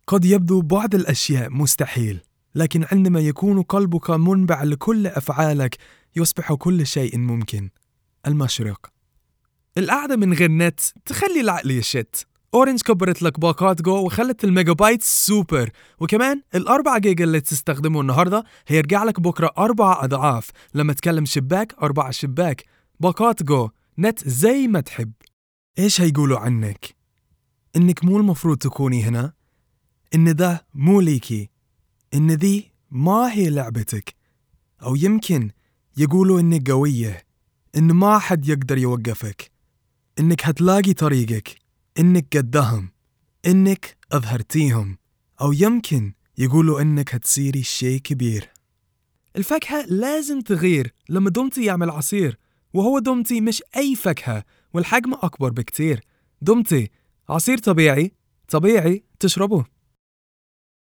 قد يبدو بعض الأشياء مستحيل لكن عندما يكون قلبك منبع لكل أفعالك يصبح كل شيء ممكن المشرق القعدة من غير نت تخلي العقل يشت اورنج كبرت لك باقات جو وخلت الميجا بايت سوبر وكمان الأربعة جيجا اللي تستخدمه النهاردة هيرجع لك بكرة أربع أضعاف لما تكلم شباك أربع شباك باقات جو نت زي ما تحب إيش هيقولوا عنك؟ إنك مو المفروض تكوني هنا إن ده مو ليكي إن ذي ما هي لعبتك أو يمكن يقولوا إنك قوية إن ما حد يقدر يوقفك إنك هتلاقي طريقك إنك قدهم إنك أظهرتيهم أو يمكن يقولوا إنك هتصيري شيء كبير الفاكهة لازم تغير لما دومتي يعمل عصير وهو دومتي مش أي فاكهة والحجم أكبر بكتير دومتي عصير طبيعي طبيعي تشربه